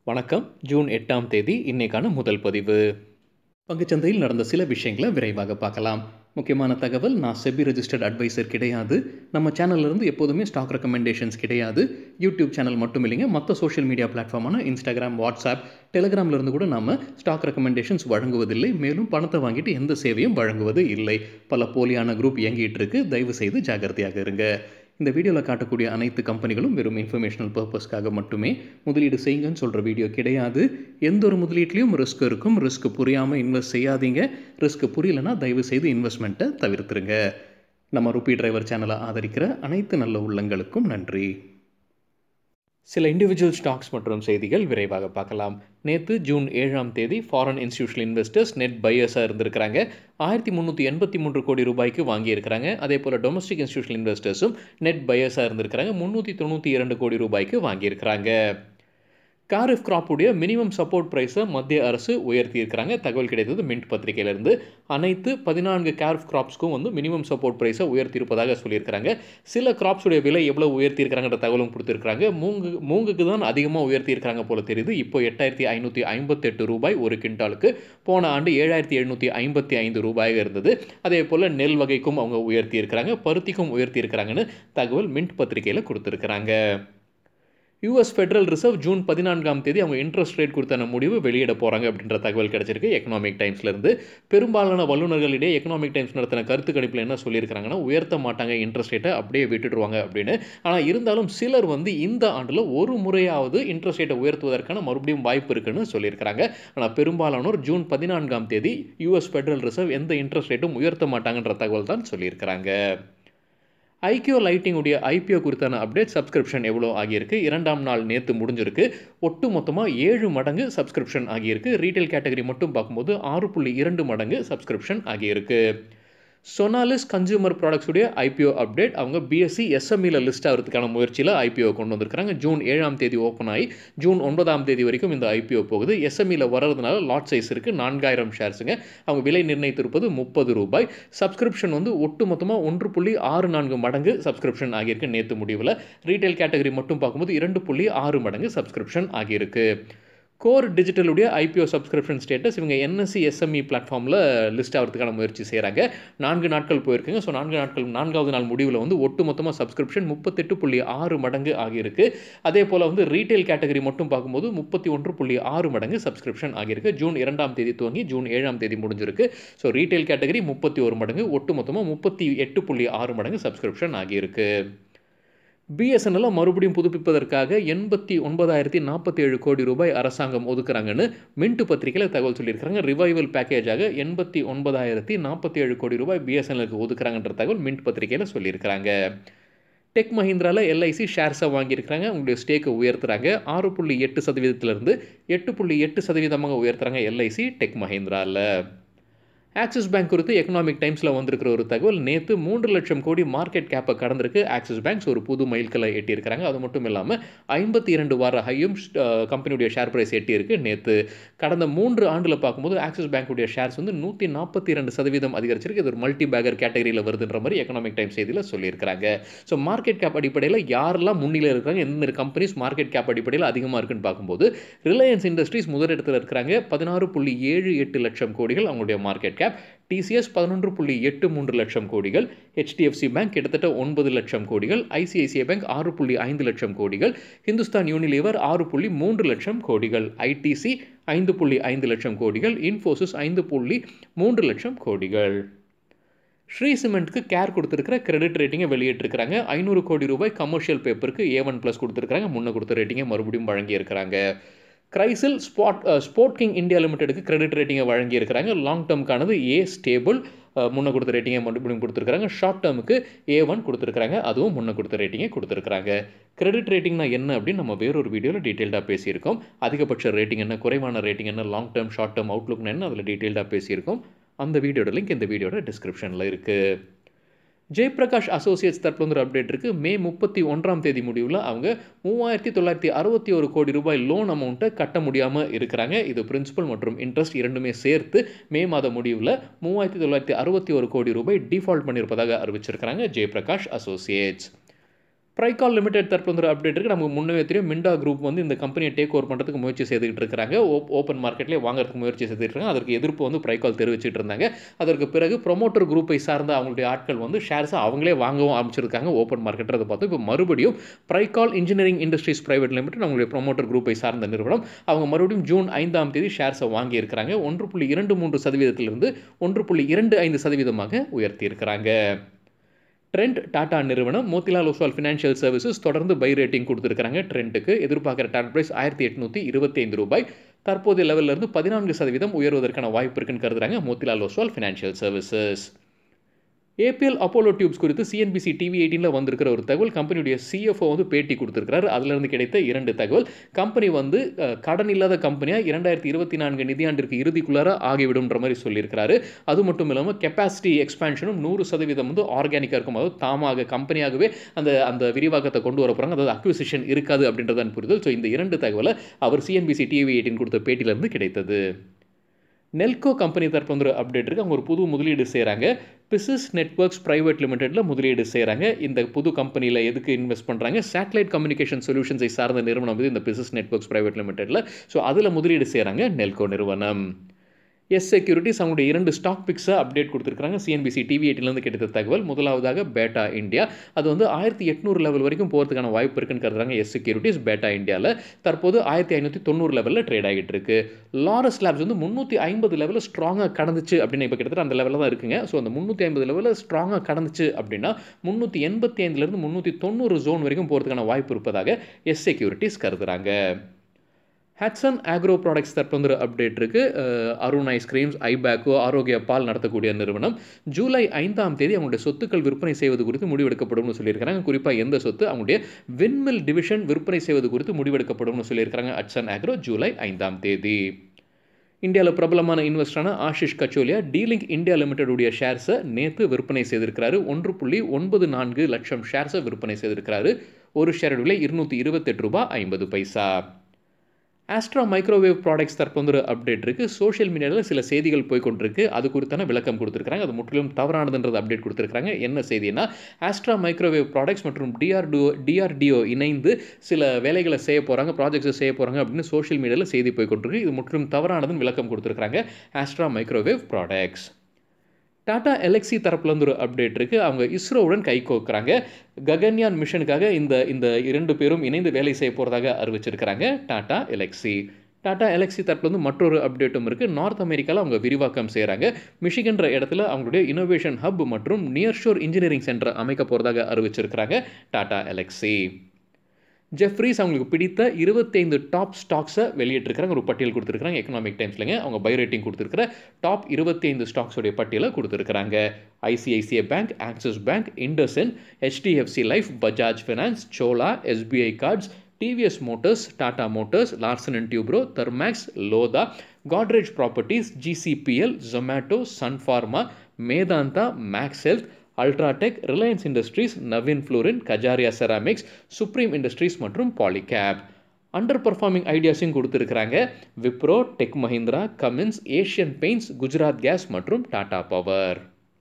வணக்கம் ஜூன் எட்டாம் தேதி இன்னைக்கான முதல் பதிவு பங்குச்சந்தையில் நடந்த சில விஷயங்களை விரைவாக பார்க்கலாம் முக்கியமான தகவல் நான் செபி ரெஜிஸ்டர்ட் அட்வைசர் கிடையாது நம்ம சேனல்ல இருந்து எப்போதுமே ஸ்டாக் ரெக்கமெண்டேஷன்ஸ் கிடையாது யூடியூப் சேனல் மட்டும் இல்லைங்க மற்ற சோஷியல் மீடியா பிளாட்ஃபார்மான இன்ஸ்டாகிராம் வாட்ஸ்அப் டெலிகிராம்ல இருந்து கூட நம்ம ஸ்டாக் ரெக்கமெண்டேஷன்ஸ் வழங்குவதில்லை மேலும் பணத்தை வாங்கிட்டு எந்த சேவையும் வழங்குவது இல்லை பல போலியான குரூப் இயங்கிட்டு இருக்கு தயவு செய்து ஜாகிரதையாக இருங்க இந்த வீடியோவில் காட்டக்கூடிய அனைத்து கம்பெனிகளும் வெறும் இன்ஃபர்மேஷனல் பர்பஸ்க்காக மட்டுமே முதலீடு செய்யுங்கன்னு சொல்கிற வீடியோ கிடையாது எந்த ஒரு முதலீட்லையும் ரிஸ்க் இருக்கும் ரிஸ்க் புரியாமல் இன்வெஸ்ட் செய்யாதீங்க ரிஸ்க் புரியலனா தயவு செய்து இன்வெஸ்ட்மெண்ட்டை தவிர்த்துருங்க நம்ம ருபி டிரைவர் சேனலை ஆதரிக்கிற அனைத்து நல்ல உள்ளங்களுக்கும் நன்றி சில இண்டிவிஜுவல் ஸ்டாக்ஸ் மற்றும் செய்திகள் விரைவாக பார்க்கலாம் நேற்று ஜூன் ஏழாம் தேதி ஃபாரின் இன்ஸ்டியூஷனல் இன்வெஸ்டர்ஸ் நெட் பையர்ஸாக இருந்திருக்கிறாங்க ஆயிரத்தி முந்நூற்றி எண்பத்தி மூன்று கோடி ரூபாய்க்கு வாங்கியிருக்கிறாங்க அதே போல் டொமஸ்டிக் இன்ஸ்டியூஷனல் இன்வெஸ்டர்ஸும் நெட் பையர்ஸாக இருந்திருக்கிறாங்க முந்நூற்றி தொண்ணூற்றி இரண்டு கோடி ரூபாய்க்கு வாங்கியிருக்கிறாங்க காரிஃப் கிராப்புடைய மினிமம் சப்போர்ட் ப்ரைஸை மத்திய அரசு உயர்த்தியிருக்கிறாங்க தகவல் கிடைத்தது மின்ட் பத்திரிகையிலிருந்து அனைத்து பதினான்கு காரிஃப் கிராப்ஸ்க்கும் வந்து மினிமம் சப்போர்ட் ப்ரைஸை உயர்த்தியிருப்பதாக சொல்லியிருக்கிறாங்க சில கிராப்ஸுடைய விலை எவ்வளோ உயர்த்தியிருக்கிறாங்கன்ற தகவலும் கொடுத்துருக்காங்க மூங்கு மூங்குக்கு தான் அதிகமாக உயர்த்தியிருக்கிறாங்க போல தெரியுது இப்போ எட்டாயிரத்தி ஐநூற்றி ஐம்பத்தெட்டு ரூபாய் ஒரு கிண்டாலுக்கு போன ஆண்டு ஏழாயிரத்தி எழுநூற்றி ஐம்பத்தி ஐந்து ரூபாயாக இருந்தது அதே போல் நெல் வகைக்கும் அவங்க உயர்த்தியிருக்கிறாங்க பருத்திக்கும் உயர்த்தியிருக்கிறாங்கன்னு தகவல் மின்ட் பத்திரிகையில் கொடுத்துருக்குறாங்க யூஎஸ் ஃபெடரல் ரிசர்வ் ஜூன் பதினான்காம் தேதி அவங்க இன்ட்ரெஸ்ட் ரேட் கொடுத்தான முடிவு வெளியிட போகிறாங்க அப்படின்ற தகவல் கிடைச்சிருக்கு எக்கனாமிக் டைம்ஸ்லேருந்து பெரும்பாலான வல்லுநர்களிடையே எக்கனாமிக் டைம்ஸ் நடத்தின கருத்து கணிப்பில் என்ன சொல்லியிருக்காங்கன்னா உயர்த்த மாட்டாங்க இன்ட்ரெஸ்ட் ரேட்டை அப்படியே விட்டுடுவாங்க அப்படின்னு ஆனால் இருந்தாலும் சிலர் வந்து இந்த ஆண்டில் ஒரு முறையாவது இன்ட்ரெஸ்ட் ரேட்டை உயர்த்துவதற்கான மறுபடியும் வாய்ப்பு இருக்குன்னு சொல்லியிருக்காங்க ஆனால் பெரும்பாலானோர் ஜூன் பதினான்காம் தேதி யூஎஸ் ஃபெடரல் ரிசர்வ் எந்த இன்ட்ரெஸ்ட் ரேட்டும் உயர்த்த மாட்டாங்கன்ற தகவல் தான் சொல்லியிருக்கிறாங்க ஐக்கியோ லைட்டிங்குடைய ஐபிஓ குறித்தான அப்டேட் சப்ஸ்கிரிப்ஷன் எவ்வளோ ஆகியிருக்கு இரண்டாம் நாள் நேற்று முடிஞ்சிருக்கு ஒட்டு மொத்தமாக ஏழு மடங்கு சப்ஸ்கிரிப்ஷன் ஆகியிருக்கு ரீட்டைல் கேட்டகரி மட்டும் பார்க்கும்போது ஆறு புள்ளி இரண்டு மடங்கு சப்ஸ்கிரிப்ஷன் ஆகியிருக்கு சொனாலிஸ் கன்சியூமர் ப்ராடக்ட்ஸுடைய ஐபிஓ அப்டேட் அவங்க பிஎஸ்சி எஸ்எம்இல லிஸ்ட் ஆகிறதுக்கான முயற்சியில் ஐபிஓ கொண்டு வந்திருக்காங்க ஜூன் ஏழாம் தேதி ஓப்பன் ஆகி ஜூன் ஒன்பதாம் தேதி வரைக்கும் இந்த ஐபிஓ போகுது எஸ்எம்இல வர்றதுனால லாட் சைஸ் இருக்குது நான்காயிரம் ஷேர்ஸுங்க அவங்க விலை நிர்ணயித்திருப்பது முப்பது ரூபாய் சப்ஸ்கிரிப்ஷன் வந்து ஒட்டு மொத்தமாக ஒன்று புள்ளி ஆறு நான்கு மடங்கு சப்ஸ்கிரிப்ஷன் ஆகியிருக்கு நேற்று முடிவில் ரீட்டைல் கேட்டகரி மட்டும் பார்க்கும்போது இரண்டு புள்ளி ஆறு மடங்கு சப்ஸ்கிரிப்ஷன் ஆகியிருக்கு கோர் டிஜிட்டலுடைய ஐபிஓ சப்ஸ்கிரிப்ஷன் ஸ்டேட்டஸ் இவங்க என்எஸ்சி எஸ்எம்இ பிளாட்ஃபார்மில் லிஸ்ட் ஆகிறதுக்கான முயற்சி செய்கிறாங்க நான்கு நாட்கள் போயிருக்குங்க ஸோ நான்கு நாட்கள் நான்காவது நாள் முடிவில் வந்து ஒட்டு மொத்தமாக சப்ஸ்கிரிப்ஷன் முப்பத்தெட்டு புள்ளி ஆறு மடங்கு ஆகியிருக்கு அதே போல் வந்து ரீட்டைல் கேட்டகரி மட்டும் பார்க்கும்போது முப்பத்தி ஒன்று புள்ளி ஆறு மடங்கு சப்ஸ்கிரிப்ஷன் ஆகியிருக்கு ஜூன் இரண்டாம் தேதி துவங்கி ஜூன் ஏழாம் தேதி முடிஞ்சிருக்கு ஸோ ரீட்டைல் கேட்டகரி முப்பத்தி ஒரு மடங்கு ஒட்டு மொத்தமாக முப்பத்தி எட்டு புள்ளி ஆறு மடங்கு சப்ஸ்கிரிப்ஷன் ஆகியிருக்கு பிஎஸ்என்எல்லை மறுபடியும் புதுப்பிப்பதற்காக எண்பத்தி ஒன்பதாயிரத்தி நாற்பத்தி ஏழு கோடி ரூபாய் அரசாங்கம் ஒதுக்குறாங்கன்னு மின்ட் பத்திரிகையில் தகவல் சொல்லியிருக்காங்க ரிவைவல் பேக்கேஜாக எண்பத்தி ஒன்பதாயிரத்தி நாற்பத்தி ஏழு கோடி ரூபாய் பிஎஸ்என்எலுக்கு ஒதுக்குறாங்கன்ற தகவல் மின்ட் பத்திரிகையில் சொல்லியிருக்கிறாங்க டெக் மஹிந்திராவில் எல்ஐசி ஷேர்ஸை வாங்கியிருக்கிறாங்க உங்களுடைய ஸ்டேக்கை உயர்த்துறாங்க ஆறு புள்ளி எட்டு சதவீதத்திலிருந்து எட்டு புள்ளி எட்டு சதவீதமாக உயர்த்துறாங்க எல்ஐசி டெக் மஹிந்திராவில் ஆக்சிஸ் பேங்க் குறித்து எக்கனாமிக் டைம்ஸில் வந்திருக்கிற ஒரு தகவல் நேற்று மூன்று லட்சம் கோடி மார்க்கெட் கேப்பை கடந்திருக்கு ஆக்சிஸ் பேங்க்ஸ் ஒரு புது மைல்கலை எட்டியிருக்கிறாங்க அது மட்டும் இல்லாமல் ஐம்பத்தி இரண்டு வார ஹையும் கம்பெனியுடைய ஷேர் ப்ரைஸ் எட்டியிருக்கு நேற்று கடந்த மூன்று ஆண்டில் பார்க்கும்போது ஆக்சிஸ் பேங்க்குடைய ஷேர்ஸ் வந்து நூற்றி நாற்பத்தி இரண்டு சதவீதம் அதிகரிச்சிருக்கு இது ஒரு மல்டி பேக்கர் கேட்டகரியில் வருதுன்ற மாதிரி எக்கனாமிக் டைம்ஸ் செய்தியில் சொல்லியிருக்கிறாங்க ஸோ மார்க்கெட் கேப் அடிப்படையில் யாரெல்லாம் முன்னிலை இருக்கிறாங்க எந்தெந்த கம்பெனிஸ் மார்க்கெட் கேப் அடிப்படையில் அதிகமாக இருக்குன்னு பார்க்கும்போது ரிலையன்ஸ் இண்டஸ்ட்ரீஸ் முதலிடத்தில் இருக்கிறாங்க பதினாறு புள்ளி ஏழு எட்டு லட்சம் கோடிகள் அவங்களுடைய மார்க்கெட் கேப் டிசிஎஸ் பதினொன்று புள்ளி எட்டு மூன்று லட்சம் கோடிகள் ஹெச்டிஎஃப்சி பேங்க் கிட்டத்தட்ட ஒன்பது லட்சம் கோடிகள் ஐசிஐசிஐ பேங்க் ஆறு புள்ளி ஐந்து லட்சம் கோடிகள் ஹிந்துஸ்தான் யூனிலீவர் ஆறு புள்ளி மூன்று லட்சம் கோடிகள் ஐடிசி ஐந்து புள்ளி ஐந்து லட்சம் கோடிகள் இன்ஃபோசிஸ் ஐந்து புள்ளி மூன்று லட்சம் கோடிகள் ஸ்ரீ சிமெண்ட்க்கு கேர் கொடுத்துருக்கிற கிரெடிட் ரேட்டிங்கை வெளியிட்டிருக்கிறாங்க ஐநூறு கோடி ரூபாய் கமர்ஷியல் பேப்பருக்கு ஏ ஒன் ப்ளஸ் கொடுத்துருக்காங்க முன்ன கொடுத்த ரேட்டிங்கை மறுபடியும் வழங்கியிருக்கிறாங்க CRISIL spot sport king India லிமிடெடுக்கு கிரெடிட் ரேட்டிங்கை வழங்கியிருக்கிறாங்க லாங் டேர்முக்கானது ஏ ஸ்டேபிள் முன்ன கொடுத்த ரேட்டிங்கை மறுபடியும் கொடுத்துருக்காங்க ஷார்ட் டேர்முக்கு ஏ ஒன் கொடுத்துருக்காங்க அதுவும் முன்ன கொடுத்த ரேட்டிங்கை கொடுத்துருக்காங்க கிரெடிட் ரேட்டிங்னா என்ன அப்படின்னு நம்ம வேறொரு வீடியோவில் டீட்டெயில்டாக பேசியிருக்கோம் அதிகபட்ச ரேட்டிங் என்ன குறைவான ரேட்டிங் என்ன long term short term outlook என்ன அதில் டீட்டெயில்டாக பேசியிருக்கோம் அந்த வீடியோட லிங்க் இந்த வீடியோட டிஸ்கிரிப்ஷனில் இருக்குது ஜெயபிரகாஷ் அசோசியேட்ஸ் தரப்புல வந்து ஒரு அப்டேட் இருக்குது மே முப்பத்தி ஒன்றாம் தேதி முடிவில் அவங்க மூவாயிரத்தி தொள்ளாயிரத்தி அறுபத்தி ஒரு கோடி ரூபாய் லோன் அமௌண்ட்டை கட்ட முடியாமல் இருக்கிறாங்க இது பிரின்சிபல் மற்றும் இன்ட்ரெஸ்ட் இரண்டுமே சேர்த்து மே மாத முடிவில் மூவாயிரத்தி தொள்ளாயிரத்தி அறுபத்தி ஒரு கோடி ரூபாய் டிஃபால்ட் பண்ணியிருப்பதாக அறிவிச்சிருக்கிறாங்க ஜெயபிரகாஷ் அசோசியேட்ஸ் ப்ரைகால் லிமிடெட் தரப்பு வந்து அப்டேட் இருக்குது நமக்கு முன்னே தெரியும் மிண்டா குரூப் வந்து இந்த கம்பெனியை டேக் ஓவர் பண்ணுறதுக்கு முயற்சி செய்துக்கிட்டு இருக்காங்க ஓப்பன் மார்க்கெட்லேயே வாங்குறதுக்கு முயற்சி செய்துட்டு இருக்காங்க அதற்கு எதிர்ப்பு வந்து ப்ரைகால் தெரிவிச்சிட்டு இருந்தாங்க அதற்கு பிறகு ப்ரொமோட்டர் குரூப்பை சார்ந்த அவங்களுடைய ஆட்கள் வந்து ஷேர்ஸை அவங்களே வாங்கவும் ஆரம்பிச்சிருக்காங்க ஓப்பன் மார்க்கெட்டை பார்த்தோம் இப்போ மறுபடியும் Pricol engineering industries private limited அவங்களுடைய ப்ரொமோட்டர் குரூப்பை சார்ந்த நிறுவனம் அவங்க மறுபடியும் ஜூன் ஐந்தாம் தேதி ஷேர்ஸை வாங்கியிருக்கிறாங்க ஒன்று புள்ளி இரண்டு மூன்று சதவீதத்திலிருந்து ஒன்று புள்ளி இரண்டு ஐந்து சதவீதமாக உயர்த்தியிருக்கிறாங்க ட்ரெண்ட் டாடா நிறுவனம் மோத்திலால் ஒஸ்வால் ஃபினான்ஷியல் சர்வீசஸ் தொடர்ந்து பை ரேட்டிங் கொடுத்துருக்காங்க ட்ரெண்டுக்கு எதிர்பார்க்குற டார்கெட் ப்ரைஸ் ஆயிரத்தி எட்நூற்றி இருபத்தி ஐந்து ரூபாய் தற்போதைய லெவலிருந்து பதினான்கு சதவீதம் உயர்வதற்கான வாய்ப்பு இருக்குன்னு கருதுறாங்க Motilal Oswal financial services APL Apollo tubes குறித்து சிஎன்பிசி டிவி எயிட்டீனில் வந்திருக்கிற ஒரு தகவல் கம்பெனியுடைய சிஎஃப்ஓ வந்து பேட்டி கொடுத்துருக்காரு அதிலிருந்து கிடைத்த இரண்டு தகவல் கம்பெனி வந்து கடன் இல்லாத கம்பெனியாக இரண்டாயிரத்தி இருபத்தி நான்கு நிதியாண்டிற்கு இறுதிக்குள்ளார ஆகிவிடும்ன்ற மாதிரி சொல்லியிருக்கிறாரு அது மட்டும் இல்லாமல் கெப்பாசிட்டி எக்ஸ்பான்ஷனும் நூறு சதவீதம் வந்து ஆர்கானிக்காக இருக்கும் அதாவது தாமாக கம்பெனியாகவே அந்த அந்த விரிவாக்கத்தை கொண்டு வர போகிறாங்க அதாவது அக்விசிஷன் இருக்காது அப்படின்றதான் புரிதல் ஸோ இந்த இரண்டு தகவலை அவர் சிஎன்பிசி டிவி எயிட்டின் கொடுத்த பேட்டியிலிருந்து கிடைத்தது நெல்கோ கம்பெனி தரப்பு வந்து ஒரு அப்டேட் இருக்குது அவங்க ஒரு புது முதலீடு செய்கிறாங்க பிசிஸ் நெட்ஒர்க்ஸ் ப்ரைவேட் லிமிடெட்டில் முதலீடு செய்கிறாங்க இந்த புது கம்பெனியில் எதுக்கு இன்வெஸ்ட் பண்ணுறாங்க சேட்டலைட் கம்யூனிகேஷன் சொல்யூஷன்ஸை சார்ந்த நிறுவனம் வந்து இந்த பிசிஸ் நெட்ஒர்க்ஸ் ப்ரைவேட் லிமிடெட்டில் ஸோ அதில் முதலீடு செய்கிறாங்க நெல்கோ நிறுவனம் எஸ் செக்யூரிட்டிஸ் அவங்களுடைய இரண்டு ஸ்டாக் பிக்ஸை அப்டேட் கொடுத்துருக்காங்க சிஎன்பிசி டிவி எயிட்டிலேருந்து கிடைத்த தகவல் முதலாவதாக பேட்டா இந்தியா அது வந்து ஆயிரத்தி எட்நூறு லெவல் வரைக்கும் போகிறதுக்கான வாய்ப்பு இருக்குன்னு கருதுறாங்க எஸ் செக்யூரிட்டிஸ் பேட்டா இந்தியாவில் தற்போது ஆயிரத்தி ஐநூற்றி தொண்ணூறு லெவலில் ட்ரேட் ஆகிட்டு இருக்கு லாரஸ் லேப்ஸ் வந்து முந்நூற்றி ஐம்பது லெவலில் ஸ்ட்ராங்காக கடந்துச்சு அப்படின்னு இப்போ கிட்டத்தட்ட அந்த லெவலில் தான் இருக்குங்க ஸோ அந்த முந்நூற்றி ஐம்பது லெவலில் ஸ்ட்ராங்காக கடந்துச்சு அப்படின்னா முந்நூற்றி எண்பத்தி ஐந்துலேருந்து முந்நூற்றி தொண்ணூறு ஜோன் வரைக்கும் போகிறதுக்கான வாய்ப்பு இருப்பதாக எஸ் செக்யூரிட்டிஸ் கருதுறாங்க ஹட்சன் ஆக்ரோ ப்ராடக்ட்ஸ் தரப்பு வந்து அப்டேட் இருக்குது அருண் ஐஸ்கிரீம்ஸ் ஐபேக்கோ ஆரோக்கிய பால் நடத்தக்கூடிய நிறுவனம் ஜூலை ஐந்தாம் தேதி அவங்களுடைய சொத்துக்கள் விற்பனை செய்வது குறித்து முடிவெடுக்கப்படும்னு சொல்லியிருக்காங்க குறிப்பாக எந்த சொத்து அவங்களுடைய விண்மில் டிவிஷன் விற்பனை செய்வது குறித்து முடிவெடுக்கப்படும்னு சொல்லியிருக்காங்க ஹட்சன் ஆக்ரோ ஜூலை ஐந்தாம் தேதி இந்தியாவில் பிரபலமான இன்வெஸ்டரான ஆஷிஷ் கச்சோலியா டீலிங்க் இந்தியா லிமிடெடுடைய ஷேர்ஸை நேற்று விற்பனை செய்திருக்கிறாரு ஒன்று புள்ளி ஒன்பது நான்கு லட்சம் ஷேர்ஸை விற்பனை செய்திருக்கிறாரு ஒரு ஷேரோட விலை இருநூற்றி இருபத்தெட்டு ரூபாய் ஐம்பது பைசா ஆஸ்ட்ரா மைக்ரோவேவ் ப்ராடக்ட்ஸ் தரப்பு வந்து ஒரு அப்டேட் இருக்குது சோஷியல் மீடியாவில் சில செய்திகள் போய் கொண்டிருக்கு அது குறித்தான விளக்கம் கொடுத்துருக்காங்க அது முற்றிலும் தவறானதுன்றது அப்டேட் கொடுத்துருக்காங்க என்ன செய்தினா ஆஸ்ட்ரா மைக்ரோவேவ் ப்ராடக்ட்ஸ் மற்றும் டிஆர்டிஓ டிஆர்டிஓ இணைந்து சில வேலைகளை செய்ய போகிறாங்க ப்ராஜெக்ட்ஸை செய்ய போகிறாங்க அப்படின்னு சோஷியல் மீடியாவில் செய்தி போய் கொண்டிருக்கு இது முற்றிலும் தவறானதுன்னு விளக்கம் கொடுத்துருக்காங்க Astra microwave products Tata Elxsi தரப்புலேருந்து ஒரு அப்டேட் இருக்குது அவங்க இஸ்ரோவுடன் கை கோக்குறாங்க ககன்யான் மிஷனுக்காக இந்த இந்த இரண்டு பேரும் இணைந்து வேலை செய்ய போகிறதாக அறிவிச்சிருக்கிறாங்க டாடா எலக்ஸி டாடா எலக்ஸி தரப்புலேருந்து மற்றொரு அப்டேட்டும் இருக்குது நார்த் அமெரிக்காவில் அவங்க விரிவாக்கம் செய்கிறாங்க மிஷிகன்ற இடத்துல அவங்களுடைய இனோவேஷன் ஹப் மற்றும் நியர்ஷோர் இன்ஜினியரிங் சென்டர் அமைக்க போகிறதாக அறிவிச்சிருக்கிறாங்க டாடா எலக்ஸி ஜெஃப்ரீஸ் அவங்களுக்கு பிடித்த இருபத்தைந்து டாப் ஸ்டாக்ஸை வெளியிட்டிருக்கிறாங்க ஒரு பட்டியல் கொடுத்துருக்காங்க எக்கனாமிக் டைம்ஸ்லங்க அவங்க பை ரேட்டிங் கொடுத்துருக்கிற டாப் இருபத்தைந்து ஸ்டாக்ஸோடைய பட்டியலை கொடுத்துருக்காங்க ICICI bank Axis bank IndusInd HDFC life Bajaj finance Chola SBI cards TVS motors Tata motors Larsen and Toubro Thermax Lodha Godrej properties GCPL Zomato Sun Pharma Medanta Max health UltraTech Reliance industries Navin fluorine Kajaria ceramics Supreme industries மற்றும் Polycab under performing ஐடியாஸையும் கொடுத்துருக்குறாங்க Wipro tech Mahindra Cummins Asian paints Gujarat gas மற்றும் Tata power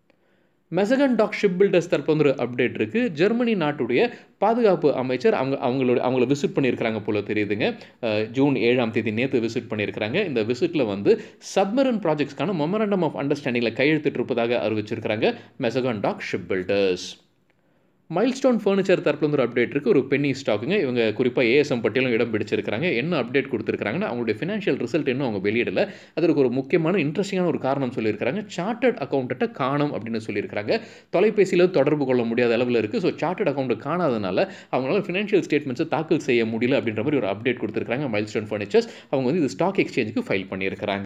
Mazagon dock ship builders தரப்பு வந்து ஒரு update இருக்குது Germany நாட்டுடைய பாதுகாப்பு அமைச்சர் அவங்க அவங்களோட அவங்கள விசிட் பண்ணியிருக்கிறாங்க போல தெரியுதுங்க ஜூன் ஏழாம் தேதி நேற்று விசிட் பண்ணியிருக்கிறாங்க இந்த விசிட்டில் வந்து சப்மரன் ப்ராஜெக்ட்ஸ்க்கான மொமரண்டம் ஆஃப் அண்டர்ஸ்டாண்டிங்கில் கையெழுத்திட்டிருப்பதாக அறிவிச்சிருக்கிறாங்க Mazagon dock ship builders milestone furniture தரப்புல வந்து ஒரு அப்டேட் இருக்குது ஒரு பென்னி ஸ்டாக்குங்க இவங்க குறிப்பாக ஏஎஸ்எம் பட்டியலும் இடம் பிடிச்சிருக்காங்க என்ன அப்டேட் கொடுத்துருக்காங்கன்னா அவங்களுடைய ஃபினான்ஷியல் ரிசல்ட் இன்னும் அவங்க வெளியிடல அதற்கு ஒரு முக்கியமான இன்ட்ரெஸ்டிங்கான ஒரு காரணம் சொல்லியிருக்காங்க சார்ட்டர்ட் அக்கௌண்ட்டை காணும் அப்படின்னு சொல்லியிருக்காங்க தொலைபேசியில் தொடர்பு கொள்ள முடியாத அளவில் இருக்குது ஸோ சார்ட்டர்ட் அக்கௌண்ட் காணாதனால அவங்களால ஃபினான்ஷியல் ஸ்டேட்மெண்ட்ஸை தாக்கல் செய்ய முடியல அப்படின்ற மாதிரி ஒரு அப்டேட் கொடுத்துருக்காங்க மைல்ஸ்டோன் ஃபர்னிச்சர்ஸ் அவங்க வந்து இது ஸ்டாக் எக்ஸ்சேஞ்சுக்கு ஃபைல் பண்ணியிருக்கிறாங்க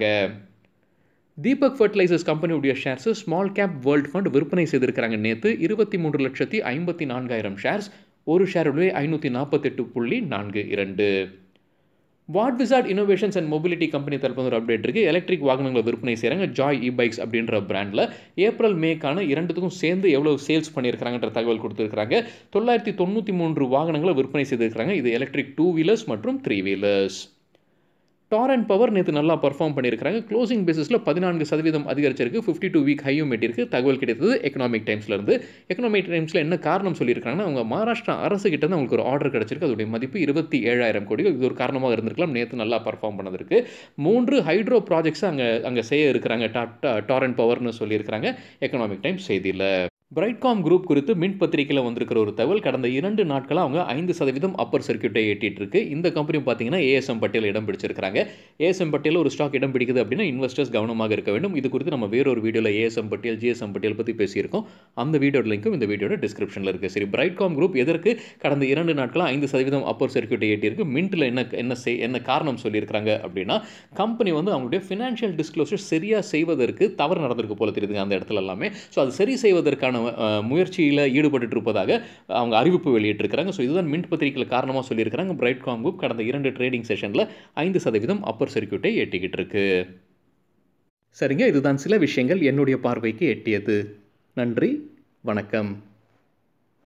தீபக் ஃபர்டிலைசர்ஸ் கம்பெனியுடைய shares small cap world fund விற்பனை செய்திருக்கிறாங்க நேற்று இருபத்தி மூன்று லட்சத்தி ஐம்பத்தி நான்காயிரம் ஷேர்ஸ் ஒரு ஷேருடைய ஐநூற்றி நாற்பத்தெட்டு புள்ளி நான்கு இரண்டு ward wizard innovations and mobility company தரப்பு ஒரு அப்டேட் இருக்குது எலக்ட்ரிக் வாகனங்களை விற்பனை செய்கிறாங்க ஜாய் இ பைக்ஸ் அப்படின்ற பிராண்டில் ஏப்ரல் மேக்கான இரண்டுத்துக்கும் சேர்ந்து எவ்வளோ சேல்ஸ் பண்ணியிருக்கிறாங்கன்ற தகவல் கொடுத்துருக்காங்க தொள்ளாயிரத்தி தொண்ணூற்றி மூன்று வாகனங்களை விற்பனை செய்திருக்கிறாங்க இது எலக்ட்ரிக் டூ வீலர்ஸ் மற்றும் த்ரீ வீலர்ஸ் டாரண்ட் பவர் நேற்று நல்லா பர்ஃபார்ம் பண்ணியிருக்காங்க க்ளோசிங் பேசிஸில் பதினான்கு சதவீதம் அதிகரிச்சிருக்கு ஃபிஃப்டி டூ வீக் ஹையும் எட்டிருக்கு தகவல் கிடைத்தது எக்கனாமிக் டைம்ஸ்லேருந்து எக்கனாமிக் டைம்ஸில் என்ன காரணம் சொல்லியிருக்காங்கன்னா அவங்க மகாராஷ்டிரா அரசு கிட்ட தான் அவங்களுக்கு ஒரு ஆர்டர் கிடச்சிருக்கு அதோடைய மதிப்பு இருபத்தி ஏழாயிரம் கோடி இது ஒரு காரணமாக இருந்திருக்கலாம் நேற்று நல்லா பர்ஃபார்ம் பண்ணதற்கு மூன்று ஹைட்ரோ ப்ராஜெக்ட்ஸ் அங்கே அங்கே செய்ய இருக்கிறாங்க டாரண்ட் பவர்னு சொல்லியிருக்கிறாங்க எக்கனாமிக் டைம்ஸ் செய்தியில் பிரைட்காம் குரூப் குறித்து மின் பத்திரிகையில் வந்திருக்கிற ஒரு தகவல் கடந்த இரண்டு நாட்களாக அவங்க ஐந்து சதவீதம் அப்பர் சர்க்கியூட்டை ஏற்றிட்டு இருக்கு இந்த கம்பெனி பார்த்தீங்கன்னா ஏஎஸ்எம் பட்டியல் இடம் பிடிச்சிருக்காங்க ஏஎஸ்எம் பட்டியலில் ஒரு ஸ்டாக் இடம் பிடிக்குது அப்படின்னா இன்வெஸ்டர்ஸ் கவனமாக இருக்க வேண்டும் இது குறித்து நம்ம வேறொரு வீடியோவில் ஏஎஸ்எம் பட்டியல் ஜிஎஸ்எம் பட்டியல் பற்றி பேசியிருக்கோம் அந்த வீடியோட லிங்க்கும் இந்த வீடியோட டிஸ்கிரிப்ஷனில் இருக்குது சரி பிரைட்காம் குரூப் எதற்கு கடந்த இரண்டு நாட்களாக ஐந்து சதவீதம் அப்பர் சர்க்கியூட்டை ஏற்றிருக்கு மின்ட்டில் என்ன என்ன செய் என்ன காரணம் சொல்லியிருக்காங்க அப்படின்னா கம்பெனி வந்து அவங்களுடைய ஃபினான்ஷியல் டிஸ்க்ளோசர் சரியாக செய்வதற்கு தவறு நடந்திருக்கு போல தெரியுதுங்க அந்த இடத்துல எல்லாமே ஸோ அது சரி செய்வதற்கான முயற்சியில் ஈடுபட்டு இருப்பதாக அவங்க அறிவிப்பு வெளியிட்டிருக்கிறாங்க ஸோ இதுதான் மின்ட் பத்திரிகையில் காரணமாக சொல்லியிருக்கிறாங்க பிரைட் காம் குரூப் கடந்த இரண்டு ட்ரேடிங் செஷனில் ஐந்து சதவீதம் அப்பர் சர்க்கியூட்டை எட்டிக்கிட்டு இருக்கு சரிங்க இதுதான் சில விஷயங்கள் என்னுடைய பார்வைக்கு எட்டியது நன்றி வணக்கம்